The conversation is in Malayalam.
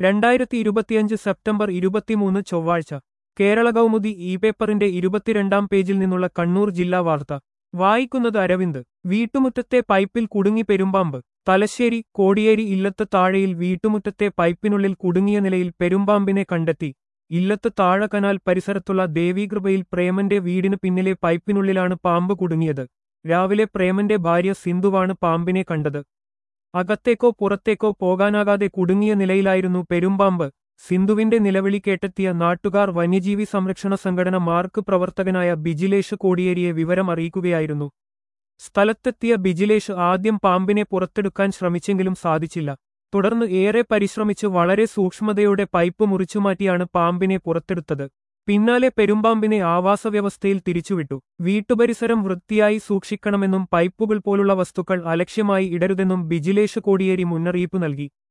രണ്ടായിരത്തി ഇരുപത്തിയഞ്ച് സെപ്റ്റംബർ ഇരുപത്തിമൂന്ന് ചൊവ്വാഴ്ച കേരള കൗമുദി ഇ പേപ്പറിന്റെ ഇരുപത്തിരണ്ടാം പേജിൽ നിന്നുള്ള കണ്ണൂർ ജില്ലാ വാർത്ത വായിക്കുന്നത് അരവിന്ദ് വീട്ടുമുറ്റത്തെ പൈപ്പിൽ കുടുങ്ങി പെരുമ്പാമ്പ് തലശ്ശേരി കോടിയേരി ഇല്ലത്ത് താഴെയിൽ വീട്ടുമുറ്റത്തെ പൈപ്പിനുള്ളിൽ കുടുങ്ങിയ നിലയിൽ പെരുമ്പാമ്പിനെ കണ്ടെത്തി ഇല്ലത്ത് താഴ കനാൽ പരിസരത്തുള്ള ദേവീകൃപയിൽ പ്രേമന്റെ വീടിന് പിന്നിലെ പൈപ്പിനുള്ളിലാണ് പാമ്പ് കുടുങ്ങിയത് രാവിലെ പ്രേമന്റെ ഭാര്യ സിന്ധുവാണ് പാമ്പിനെ കണ്ടത് അകത്തേക്കോ പുറത്തേക്കോ പോകാനാകാതെ കുടുങ്ങിയ നിലയിലായിരുന്നു പെരുമ്പാമ്പ് സിന്ധുവിന്റെ നിലവിളി കേട്ടെത്തിയ നാട്ടുകാർ വന്യജീവി സംരക്ഷണ സംഘടന മാർക്ക് പ്രവർത്തകനായ ബിജിലേഷ് കോടിയേരിയെ വിവരം അറിയിക്കുകയായിരുന്നു സ്ഥലത്തെത്തിയ ബിജിലേഷ് ആദ്യം പാമ്പിനെ പുറത്തെടുക്കാൻ ശ്രമിച്ചെങ്കിലും സാധിച്ചില്ല തുടർന്ന് ഏറെ പരിശ്രമിച്ച് വളരെ സൂക്ഷ്മതയോടെ പൈപ്പ് മുറിച്ചുമാറ്റിയാണ് പാമ്പിനെ പുറത്തെടുത്തത് പിന്നാലെ പെരുമ്പാമ്പിനെ ആവാസവ്യവസ്ഥയിൽ തിരിച്ചുവിട്ടു വീട്ടുപരിസരം വൃത്തിയായി സൂക്ഷിക്കണമെന്നും പൈപ്പുകൾ പോലുള്ള വസ്തുക്കൾ അലക്ഷ്യമായി ഇടരുതെന്നും ബിജിലേഷ് കോടിയേരി മുന്നറിയിപ്പ് നൽകി